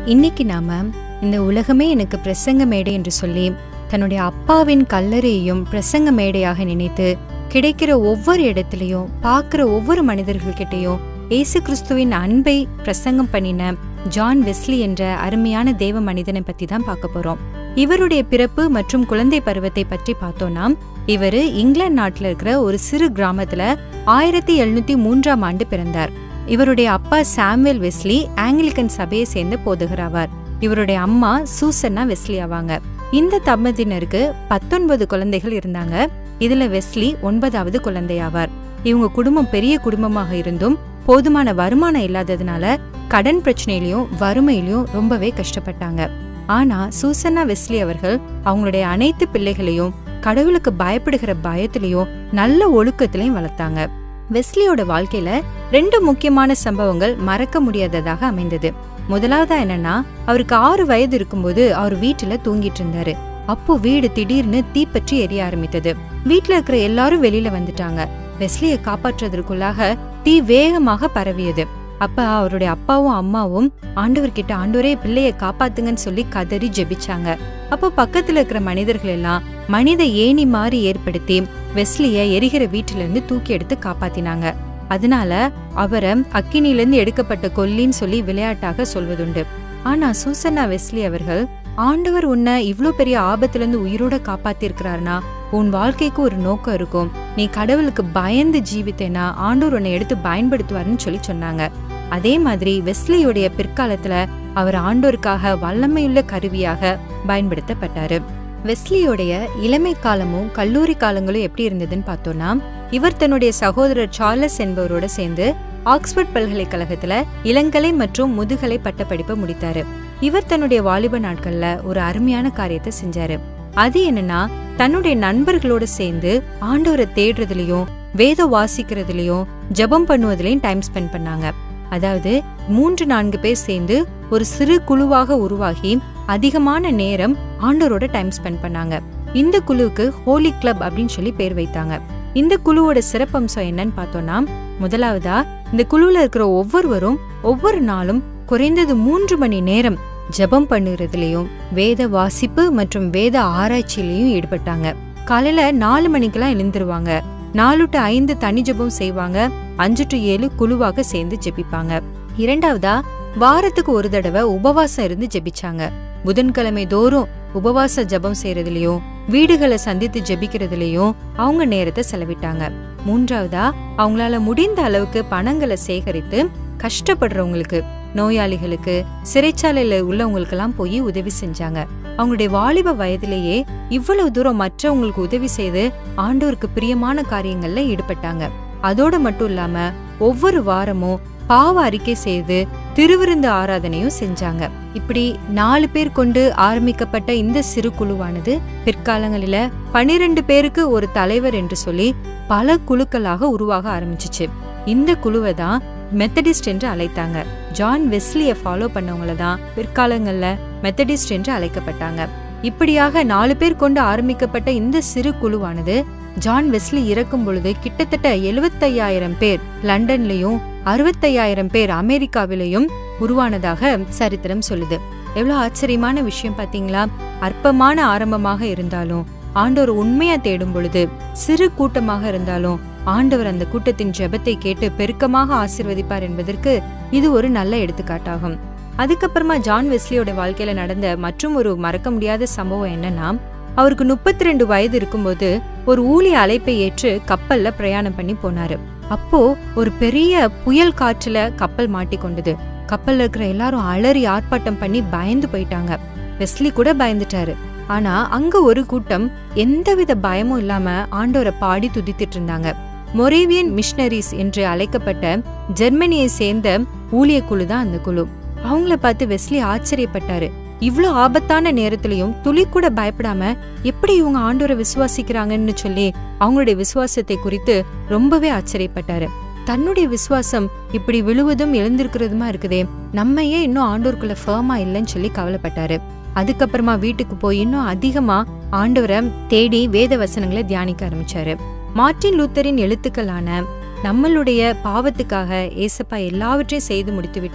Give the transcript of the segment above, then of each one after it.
இன்னைக்கு நாம இந்த உலகமே எனக்கு பிரசங்க மேடை என்று சொல்லி தன்னுடைய அப்பாவின் கல்லறையையும் பிரசங்க மேடையாக நினைத்து கிடைக்கிற ஒவ்வொரு இடத்துலையும் பார்க்குற ஒவ்வொரு மனிதர்கள்கிட்டயும் இயேசு கிறிஸ்துவின் அன்பை பிரசங்கம் பண்ணின ஜான் வெஸ்லி என்ற அருமையான தேவ மனிதனை பத்தி தான் பார்க்க போறோம் இவருடைய பிறப்பு மற்றும் குழந்தை பருவத்தை பற்றி பார்த்தோம்னா இவரு இங்கிலாந்து நாட்டுல இருக்கிற ஒரு சிறு கிராமத்துல ஆயிரத்தி எழுநூத்தி மூன்றாம் ஆண்டு பிறந்தார் இவருடைய அப்பா சாமுவேல் வெஸ்லி ஆங்கிலிக்கன் சபையை சேர்ந்து போதுகிறாவார் இவருடைய அம்மா சூசன்னா வெஸ்லி ஆவாங்க இந்த தம்பதியினருக்கு பத்தொன்பது குழந்தைகள் இருந்தாங்க இதுல வெஸ்லி ஒன்பதாவது குழந்தையாவார் இவங்க குடும்பம் பெரிய குடும்பமாக இருந்தும் போதுமான வருமானம் இல்லாததுனால கடன் பிரச்சனையிலயும் வறுமையிலயும் ரொம்பவே கஷ்டப்பட்டாங்க ஆனா சூசன்னா வெஸ்லி அவர்கள் அவங்களுடைய அனைத்து பிள்ளைகளையும் கடவுளுக்கு பயப்படுகிற பயத்திலையும் நல்ல ஒழுக்கத்திலையும் வளர்த்தாங்க வெஸ்லியோட வாழ்க்கையில ரெண்டு முக்கியமான சம்பவங்கள் மறக்க முடியாததாக அமைந்தது முதலாவதா என்னன்னா அவருக்கு ஆறு வயது இருக்கும்போது அவர் வீட்டுல தூங்கிட்டு இருந்தாரு அப்போ வீடு திடீர்னு தீப்பற்றி எரிய ஆரம்பித்தது வீட்ல இருக்கிற எல்லாரும் வெளியில வந்துட்டாங்க வெஸ்லியை காப்பாற்றுறதுக்குள்ளாக தீ வேகமாக பரவியது அப்ப அவருடைய அப்பாவும் அம்மாவும் ஆண்டவர்கிட்ட ஆண்டவரே பிள்ளைய காப்பாத்துங்கன்னு சொல்லி கதறி ஜெபிச்சாங்க அப்போ பக்கத்துல இருக்கிற மனிதர்கள் எல்லாம் மனித ஏணி மாதிரி ஏற்படுத்தி வெஸ்லிய எரிகிற வீட்டுல இருந்து தூக்கி எடுத்து காப்பாத்தினாங்க அதனால அவரை அக்கினியிலிருந்து எடுக்கப்பட்ட கொல்லின்னு சொல்லி விளையாட்டாக சொல்வதுண்டு ஆனா சூசன்னா வெஸ்லி அவர்கள் ஆண்டவர் உன்னை இவ்ளோ பெரிய ஆபத்திலிருந்து உயிரோட காப்பாத்திருக்கிறாருனா உன் வாழ்க்கைக்கு ஒரு நோக்கம் இருக்கும் நீ கடவுளுக்கு பயந்து ஜீவித்தேனா ஆண்டவர் உன்னை எடுத்து பயன்படுத்துவாருன்னு சொல்லி சொன்னாங்க அதே மாதிரி வெஸ்லியுடைய பிற்காலத்துல அவர் ஆண்டோருக்காக வல்லமையுள்ள கருவியாக பயன்படுத்தப்பட்டாரு வெஸ்லியோடைய இளமை காலமும் கல்லூரி காலங்களும் எப்படி இருந்ததுன்னு பார்த்தோம்னா இவர் தன்னுடைய சகோதரர் சார்லஸ் என்பவரோட சேர்ந்து ஆக்ஸ்போர்ட் பல்கலைக்கழகத்துல இளங்கலை மற்றும் முதுகலை பட்டப்படிப்பை முடித்தாரு இவர் தன்னுடைய வாலிப நாட்கள்ல ஒரு அருமையான காரியத்தை செஞ்சாரு அது என்னன்னா தன்னுடைய நண்பர்களோட சேர்ந்து ஆண்டவரை தேடுறதுலயும் வேதம் வாசிக்கிறதுலயும் ஜெபம் பண்ணுவதிலையும் டைம் ஸ்பெண்ட் பண்ணாங்க அதாவது மூன்று நான்கு பேர் சேர்ந்து ஒரு சிறு குழுவாக உருவாகி அதிகமான நேரம் ஆண்டவரோட டைம் ஸ்பெண்ட் பண்ணாங்க இந்த குழுவுக்கு ஹோலி கிளப் அப்படின்னு சொல்லி பேர் வைத்தாங்க இந்த குழுவோட சிறப்பம்சம் என்னன்னு பார்த்தோம்னா முதலாவதா இந்த குழுவுல இருக்கிற ஒவ்வொருவரும் ஒவ்வொரு நாளும் குறைந்தது மூன்று மணி நேரம் ஜெபம் பண்ணுறதுலயும் வேத வாசிப்பு மற்றும் வேத ஆராய்ச்சியிலையும் ஈடுபட்டாங்க காலையில நாலு மணிக்கெல்லாம் எழுந்துருவாங்க நாலு டு ஐந்து தனி ஜெபம் செய்வாங்க அஞ்சு டு ஏழு குழுவாக சேர்ந்து ஜெபிப்பாங்க இரண்டாவதா வாரத்துக்கு ஒரு தடவை உபவாசம் இருந்து ஜெபிச்சாங்க புதன்கிழமை தோறும் உபவாச ஜெபம் செய்யறதுலயும் வீடுகளை சந்தித்து ஜெபிக்கிறதுலயும் அவங்க நேரத்தை செலவிட்டாங்க மூன்றாவதா அவங்களால முடிந்த அளவுக்கு பணங்களை சேகரித்து கஷ்டப்படுறவங்களுக்கு நோயாளிகளுக்கு சிறைச்சாலையில உள்ளவங்களுக்கெல்லாம் போய் உதவி செஞ்சாங்க அவங்களுடைய வாலிப வயதிலேயே இவ்வளவு தூரம் மற்றவங்களுக்கு உதவி செய்து ஆண்டோருக்கு பிரியமான காரியங்கள்ல ஈடுபட்டாங்க அதோட மட்டும் இல்லாம ஒவ்வொரு வாரமும் பாவ அறிக்கை செய்து திருவிருந்து ஆராதனையும் செஞ்சாங்க இப்படி நாலு பேர் கொண்டு ஆரம்பிக்கப்பட்ட இந்த சிறு குழுவானது பிற்காலங்களில பனிரெண்டு பேருக்கு ஒரு தலைவர் என்று சொல்லி பல குழுக்களாக உருவாக ஆரம்பிச்சிச்சு இந்த குழுவை தான் மெத்தடிஸ்ட் என்று அழைத்தாங்க ஜான் வெஸ்லிய ஃபாலோ பண்ணவங்கள தான் பிற்காலங்கள்ல மெத்தடிஸ்ட் என்று அழைக்கப்பட்டாங்க இப்படியாக நாலு பேர் கொண்டு ஆரம்பிக்கப்பட்ட இந்த சிறு குழுவானது ஜான் வெஸ்லி இறக்கும் பொழுது கிட்டத்தட்ட எழுபத்தையாயிரம் பேர் லண்டன்லயும் அறுபத்தையாயிரம் பேர் அமெரிக்காவிலையும் உருவானதாக சரித்திரம் சொல்லுது எவ்வளவு ஆச்சரியமான விஷயம் பாத்தீங்களா அற்பமான ஆரம்பமாக இருந்தாலும் ஆண்டவர் உண்மையா தேடும் பொழுது சிறு கூட்டமாக இருந்தாலும் ஆண்டவர் அந்த கூட்டத்தின் ஜெபத்தை கேட்டு பெருக்கமாக ஆசிர்வதிப்பார் என்பதற்கு இது ஒரு நல்ல எடுத்துக்காட்டாகும் அதுக்கப்புறமா ஜான் வெஸ்லியோட வாழ்க்கையில நடந்த மற்றும் ஒரு மறக்க முடியாத சம்பவம் என்னன்னா அவருக்கு முப்பத்தி ரெண்டு வயது இருக்கும்போது ஒரு ஊழிய அழைப்பை ஏற்று கப்பல்ல பிரயாணம் பண்ணி போனாரு அப்போ ஒரு பெரிய புயல் காற்றுல கப்பல் மாட்டிக்கொண்டது கப்பல்ல இருக்கிற எல்லாரும் அலறி ஆர்ப்பாட்டம் பண்ணி பயந்து போயிட்டாங்க வெஸ்லி கூட பயந்துட்டாரு ஆனா அங்க ஒரு கூட்டம் எந்தவித பயமும் இல்லாம ஆண்டோரை பாடி துதித்திட்டு இருந்தாங்க மொரேவியன் மிஷனரிஸ் என்று அழைக்கப்பட்ட ஜெர்மனியை சேர்ந்த ஊழிய குழு தான் அந்த குழு அவங்கள பார்த்து வெஸ்லி ஆச்சரியப்பட்டாரு இவ்ளோ ஆபத்தான நேரத்திலையும் துளி கூட பயப்படாம எப்படி இவங்க ஆண்டோரை விசுவாசிக்கிறாங்கன்னு சொல்லி அவங்களுடைய விசுவாசத்தை குறித்து ரொம்பவே ஆச்சரியப்பட்டாரு தன்னுடைய விசுவாசம் இப்படி விழுவதும் எழுந்திருக்கிறதுமா இருக்குதே நம்ம ஏன் இன்னும் ஆண்டோருக்குள்ள ஃபேமா இல்லைன்னு சொல்லி கவலைப்பட்டாரு அதுக்கப்புறமா வீட்டுக்கு போய் இன்னும் அதிகமா ஆண்டவரை தேடி வேத வசனங்களை தியானிக்க ஆரம்பிச்சாரு மார்ட்டின் லூத்தரின் எழுத்துக்களான நம்மளுடைய பாவத்துக்காக ஏசப்பா எல்லாவற்றையும் செய்து முடித்து விட்டார்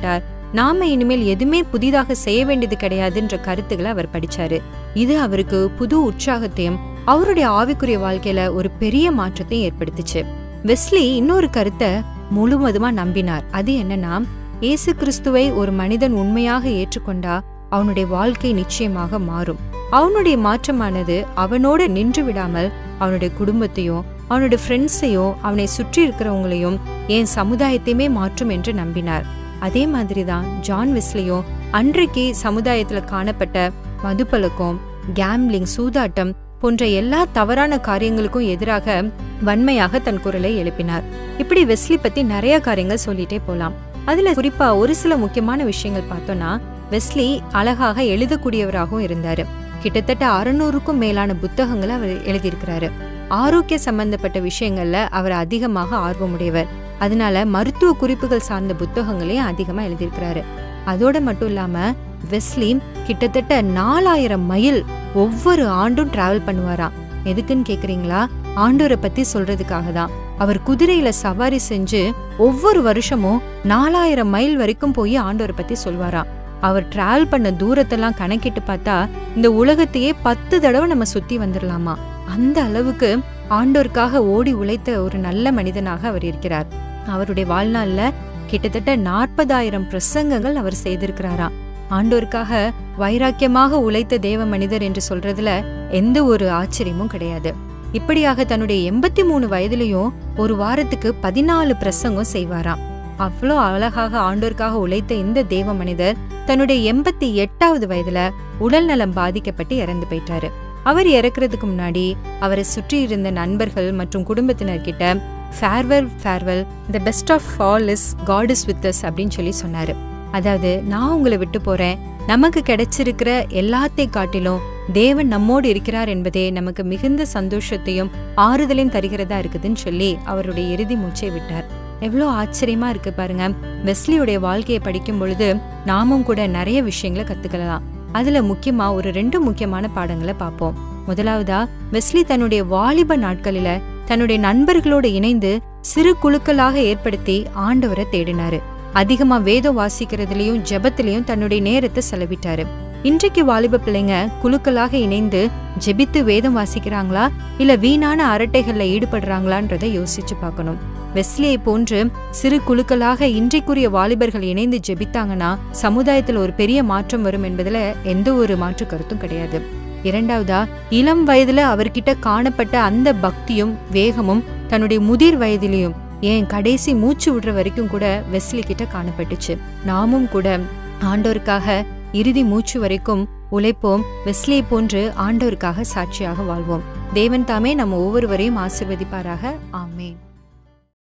நாம இனிமேல் எதுவுமே புதிதாக செய்ய வேண்டியது கிடையாதுன்ற கருத்துக்களை அவர் படிச்சாரு இது அவருக்கு புது உற்சாகத்தையும் அவருடைய ஆவிக்குரிய வாழ்க்கையில ஒரு பெரிய மாற்றத்தையும் ஏற்படுத்துச்சு வெஸ்லி இன்னொரு கருத்தை முழுவதுமா நம்பினார் அது என்னன்னா இயேசு கிறிஸ்துவை ஒரு மனிதன் உண்மையாக ஏற்றுக்கொண்டா அவனுடைய வாழ்க்கை நிச்சயமாக மாறும் அவனுடைய மாற்றமானது அவனோட நின்று விடாமல் அவனுடைய குடும்பத்தையும் அவனுடைய ஃப்ரெண்ட்ஸையும் அவனை சுற்றி இருக்கிறவங்களையும் என் சமுதாயத்தையுமே மாற்றும் என்று நம்பினார் அதே மாதிரிதான் ஜான் வெஸ்லியும் அன்றைக்கு சமுதாயத்துல காணப்பட்ட மதுப்பழக்கம் கேம்லிங் சூதாட்டம் போன்ற எல்லா தவறான காரியங்களுக்கும் எதிராக வன்மையாக தன் குரலை எழுப்பினார் இப்படி வெஸ்லி பத்தி நிறைய காரியங்கள் சொல்லிட்டே போலாம் அதுல குறிப்பா ஒரு சில முக்கியமான விஷயங்கள் பார்த்தோம்னா வெஸ்லி அழகாக எழுதக்கூடியவராகவும் இருந்தாரு கிட்டத்தட்ட அறுநூறுக்கும் மேலான புத்தகங்களை அவர் எழுதியிருக்கிறாரு ஆரோக்கிய சம்பந்தப்பட்ட விஷயங்கள்ல அவர் அதிகமாக ஆர்வமுடையவர் அதனால மருத்துவ குறிப்புகள் சார்ந்த புத்தகங்களையும் அதிகமா எழுதியிருக்கிறாரு அதோட மட்டும் இல்லாம வெஸ்லி கிட்டத்தட்ட நாலாயிரம் மைல் ஒவ்வொரு ஆண்டும் டிராவல் பண்ணுவாராம் எதுக்குன்னு கேக்குறீங்களா ஆண்டோரை பத்தி சொல்றதுக்காக தான் அவர் குதிரையில சவாரி செஞ்சு ஒவ்வொரு வருஷமும் நாலாயிரம் மைல் வரைக்கும் போய் ஆண்டோரை பத்தி சொல்வாராம் அவர் டிராவல் பண்ண தூரத்தெல்லாம் கணக்கிட்டு பார்த்தா இந்த உலகத்தையே பத்து தடவை நம்ம சுத்தி வந்துடலாமா அந்த அளவுக்கு ஆண்டோருக்காக ஓடி உழைத்த ஒரு நல்ல மனிதனாக அவர் இருக்கிறார் அவருடைய வாழ்நாள்ல கிட்டத்தட்ட நாற்பதாயிரம் பிரசங்கங்கள் அவர் செய்திருக்கிறாராம் ஆண்டோருக்காக வைராக்கியமாக உழைத்த தேவ மனிதர் என்று சொல்றதுல எந்த ஒரு ஆச்சரியமும் கிடையாது இப்படியாக தன்னுடைய எண்பத்தி மூணு வயதிலையும் ஒரு வாரத்துக்கு பதினாலு பிரசங்கம் செய்வாராம் அவ்வளோ அழகாக ஆண்டோருக்காக உழைத்த இந்த தேவ மனிதர் தன்னுடைய எண்பத்தி எட்டாவது வயதுல உடல் நலம் பாதிக்கப்பட்டு இறந்து போயிட்டாரு அவர் இறக்குறதுக்கு முன்னாடி அவரை சுற்றி இருந்த நண்பர்கள் மற்றும் குடும்பத்தினர்கிட்ட farewell farewell the best of all is God is with us அப்படின்னு சொல்லி சொன்னாரு அதாவது நான் உங்களை விட்டு போறேன் நமக்கு கிடைச்சிருக்கிற எல்லாத்தை காட்டிலும் தேவன் நம்மோடு இருக்கிறார் என்பதே நமக்கு மிகுந்த சந்தோஷத்தையும் ஆறுதலையும் தருகிறதா இருக்குதுன்னு சொல்லி அவருடைய இறுதி மூச்சை விட்டார் எவ்வளோ ஆச்சரியமா இருக்கு பாருங்க வெஸ்லியுடைய வாழ்க்கையை படிக்கும் பொழுது நாமும் கூட நிறைய விஷயங்களை கத்துக்கலாம் அதுல முக்கியமா ஒரு ரெண்டு முக்கியமான பாடங்களை பார்ப்போம் முதலாவதா வெஸ்லி தன்னுடைய வாலிப நாட்களில தன்னுடைய நண்பர்களோடு இணைந்து சிறு குழுக்களாக ஏற்படுத்தி ஆண்டவரை தேடினாரு அதிகமா வேதம் வாசிக்கிறதுலயும் ஜெபத்திலையும் தன்னுடைய நேரத்தை செலவிட்டாரு இன்றைக்கு வாலிப பிள்ளைங்க குழுக்களாக இணைந்து ஜெபித்து வேதம் வாசிக்கிறாங்களா இல்ல வீணான அரட்டைகள்ல ஈடுபடுறாங்களான்றதை யோசிச்சு பார்க்கணும் வெஸ்லியை போன்று சிறு குழுக்களாக இன்றைக்குரிய வாலிபர்கள் இணைந்து ஜெபித்தாங்கன்னா சமுதாயத்துல ஒரு பெரிய மாற்றம் வரும் என்பதுல எந்த ஒரு மாற்று கருத்தும் கிடையாது இரண்டாவதா இளம் வயதுல அவர்கிட்ட காணப்பட்ட அந்த பக்தியும் வேகமும் தன்னுடைய முதிர் வயதிலையும் ஏன் கடைசி மூச்சு விடுற வரைக்கும் கூட வெஸ்லி கிட்ட காணப்பட்டுச்சு நாமும் கூட ஆண்டோருக்காக இறுதி மூச்சு வரைக்கும் உழைப்போம் வெஸ்லியை போன்று ஆண்டோருக்காக சாட்சியாக வாழ்வோம் தேவன் தாமே நம்ம ஒவ்வொருவரையும் ஆசிர்வதிப்பாராக ஆமேன்